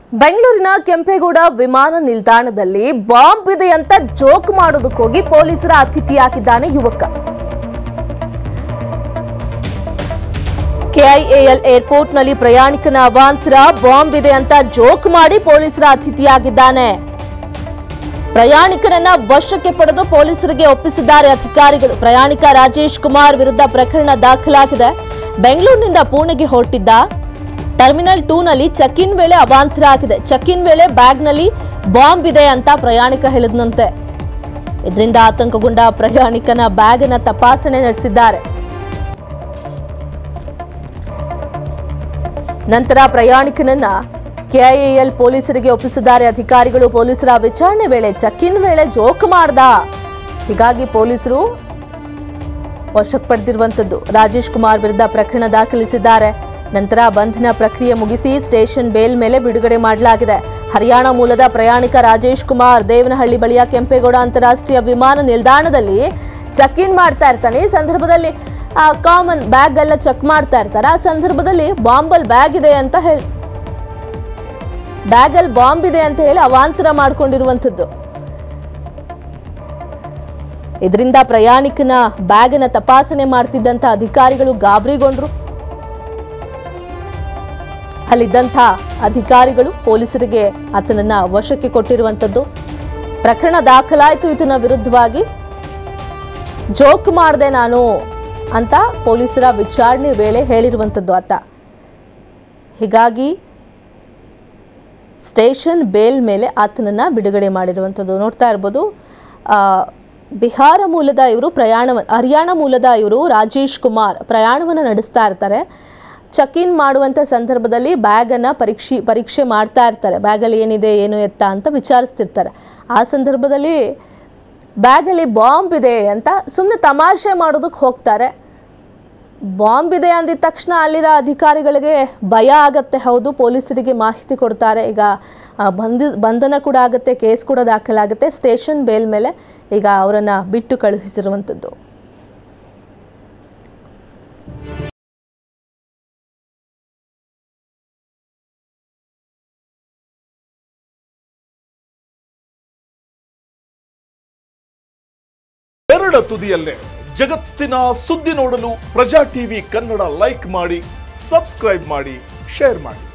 ಬೆಂಗಳೂರಿನ ಕೆಂಪೇಗೌಡ ವಿಮಾನ ನಿಲ್ದಾಣದಲ್ಲಿ ಬಾಂಬ್ ಇದೆ ಅಂತ ಜೋಕ್ ಮಾಡೋದಕ್ಕೋಗಿ ಪೊಲೀಸರ ಅತಿಥಿಯಾಗಿದ್ದಾನೆ ಯುವಕ ಕೆಐಎಎಲ್ ಏರ್ಪೋರ್ಟ್ನಲ್ಲಿ ಪ್ರಯಾಣಿಕನ ಅವಾಂತರ ಬಾಂಬ್ ಇದೆ ಅಂತ ಜೋಕ್ ಮಾಡಿ ಪೊಲೀಸರ ಅತಿಥಿಯಾಗಿದ್ದಾನೆ ಪ್ರಯಾಣಿಕನನ್ನ ವಶಕ್ಕೆ ಪಡೆದು ಪೊಲೀಸರಿಗೆ ಒಪ್ಪಿಸಿದ್ದಾರೆ ಅಧಿಕಾರಿಗಳು ಪ್ರಯಾಣಿಕ ರಾಜೇಶ್ ಕುಮಾರ್ ವಿರುದ್ಧ ಪ್ರಕರಣ ದಾಖಲಾಗಿದೆ ಬೆಂಗಳೂರಿನಿಂದ ಪುಣೆಗೆ ಹೊರಟಿದ್ದ ಟರ್ಮಿನಲ್ ಟೂ ನಲ್ಲಿ ಚೆಕ್ ಇನ್ ವೇಳೆ ಅವಾಂತರ ಆಗಿದೆ ಚೆಕ್ ಇನ್ ವೇಳೆ ಬ್ಯಾಗ್ನಲ್ಲಿ ಬಾಂಬ್ ಇದೆ ಅಂತ ಪ್ರಯಾಣಿಕ ಹೇಳಿದ್ನಂತೆ ಇದರಿಂದ ಆತಂಕಗೊಂಡ ಪ್ರಯಾಣಿಕನ ಬ್ಯಾಗ್ನ ತಪಾಸಣೆ ನಡೆಸಿದ್ದಾರೆ ನಂತರ ಪ್ರಯಾಣಿಕನನ್ನ ಕೆಐಎಎಲ್ ಪೊಲೀಸರಿಗೆ ಒಪ್ಪಿಸಿದ್ದಾರೆ ಅಧಿಕಾರಿಗಳು ಪೊಲೀಸರ ವಿಚಾರಣೆ ವೇಳೆ ಚೆಕ್ ಇನ್ ವೇಳೆ ಜೋಕ್ ಮಾಡ್ದ ಹೀಗಾಗಿ ಪೊಲೀಸರು ವಶಕ್ಕೆ ಪಡೆದಿರುವಂತದ್ದು ರಾಜೇಶ್ ಕುಮಾರ್ ವಿರುದ್ಧ ಪ್ರಕರಣ ದಾಖಲಿಸಿದ್ದಾರೆ ನಂತರ ಬಂಧನ ಪ್ರಕ್ರಿಯೆ ಮುಗಿಸಿ ಸ್ಟೇಷನ್ ಬೇಲ್ ಮೇಲೆ ಬಿಡುಗಡೆ ಮಾಡಲಾಗಿದೆ ಹರಿಯಾಣ ಮೂಲದ ಪ್ರಯಾಣಿಕ ರಾಜೇಶ್ ಕುಮಾರ್ ದೇವನಹಳ್ಳಿ ಬಳಿಯ ಕೆಂಪೇಗೌಡ ಅಂತಾರಾಷ್ಟ್ರೀಯ ವಿಮಾನ ನಿಲ್ದಾಣದಲ್ಲಿ ಚೆಕ್ ಇನ್ ಮಾಡ್ತಾ ಇರ್ತಾನೆ ಈ ಸಂದರ್ಭದಲ್ಲಿ ಕಾಮನ್ ಬ್ಯಾಗ್ ಎಲ್ಲ ಚೆಕ್ ಮಾಡ್ತಾ ಇರ್ತಾರೆ ಆ ಸಂದರ್ಭದಲ್ಲಿ ಬಾಂಬಲ್ ಬ್ಯಾಗ್ ಇದೆ ಅಂತ ಹೇಳಿ ಬ್ಯಾಗಲ್ಲಿ ಬಾಂಬ್ ಇದೆ ಅಂತ ಹೇಳಿ ಅವಾಂತರ ಮಾಡ್ಕೊಂಡಿರುವಂಥದ್ದು ಇದರಿಂದ ಪ್ರಯಾಣಿಕನ ಬ್ಯಾಗ್ನ ತಪಾಸಣೆ ಮಾಡ್ತಿದ್ದಂತ ಅಧಿಕಾರಿಗಳು ಗಾಬರಿಗೊಂಡ್ರು ಅಲ್ಲಿದ್ದಂಥ ಅಧಿಕಾರಿಗಳು ಪೊಲೀಸರಿಗೆ ಆತನನ್ನ ವಶಕ್ಕೆ ಕೊಟ್ಟಿರುವಂಥದ್ದು ಪ್ರಕರಣ ದಾಖಲಾಯಿತು ಈತನ ವಿರುದ್ಧವಾಗಿ ಜೋಕ್ ಮಾಡಿದೆ ನಾನು ಅಂತ ಪೊಲೀಸರ ವಿಚಾರಣೆ ವೇಳೆ ಹೇಳಿರುವಂಥದ್ದು ಆತ ಹೀಗಾಗಿ ಸ್ಟೇಷನ್ ಬೇಲ್ ಮೇಲೆ ಆತನನ್ನು ಬಿಡುಗಡೆ ಮಾಡಿರುವಂಥದ್ದು ನೋಡ್ತಾ ಇರ್ಬೋದು ಆ, ಬಿಹಾರ ಮೂಲದ ಇವರು ಪ್ರಯಾಣ ಹರಿಯಾಣ ಮೂಲದ ಇವರು ರಾಜೇಶ್ ಕುಮಾರ್ ಪ್ರಯಾಣವನ್ನು ನಡೆಸ್ತಾ ಇರ್ತಾರೆ ಚೆಕ್ ಇನ್ ಮಾಡುವಂಥ ಸಂದರ್ಭದಲ್ಲಿ ಬ್ಯಾಗನ್ನು ಪರೀಕ್ಷೆ ಪರೀಕ್ಷೆ ಮಾಡ್ತಾ ಇರ್ತಾರೆ ಬ್ಯಾಗಲ್ಲಿ ಏನಿದೆ ಏನು ಎತ್ತ ಅಂತ ವಿಚಾರಿಸ್ತಿರ್ತಾರೆ ಆ ಸಂದರ್ಭದಲ್ಲಿ ಬ್ಯಾಗಲ್ಲಿ ಬಾಂಬ್ ಇದೆ ಅಂತ ಸುಮ್ಮನೆ ತಮಾಷೆ ಮಾಡೋದಕ್ಕೆ ಹೋಗ್ತಾರೆ ಬಾಂಬ್ ಇದೆ ಅಂದಿದ ತಕ್ಷಣ ಅಲ್ಲಿರೋ ಅಧಿಕಾರಿಗಳಿಗೆ ಭಯ ಆಗತ್ತೆ ಹೌದು ಪೊಲೀಸರಿಗೆ ಮಾಹಿತಿ ಕೊಡ್ತಾರೆ ಈಗ ಆ, ಬಂಧಿ ಬಂಧನ ಕೂಡ ಆಗುತ್ತೆ ಕೇಸ್ ಕೂಡ ದಾಖಲಾಗುತ್ತೆ ಸ್ಟೇಷನ್ ಬೇಲ್ ಮೇಲೆ ಈಗ ಅವರನ್ನು ಬಿಟ್ಟು ಕಳುಹಿಸಿರುವಂಥದ್ದು ಬೆರಳ ತುದಿಯಲ್ಲೇ ಜಗತ್ತಿನ ಸುದ್ದಿ ನೋಡಲು ಪ್ರಜಾ ಟಿವಿ ಕನ್ನಡ ಲೈಕ್ ಮಾಡಿ ಸಬ್ಸ್ಕ್ರೈಬ್ ಮಾಡಿ ಶೇರ್ ಮಾಡಿ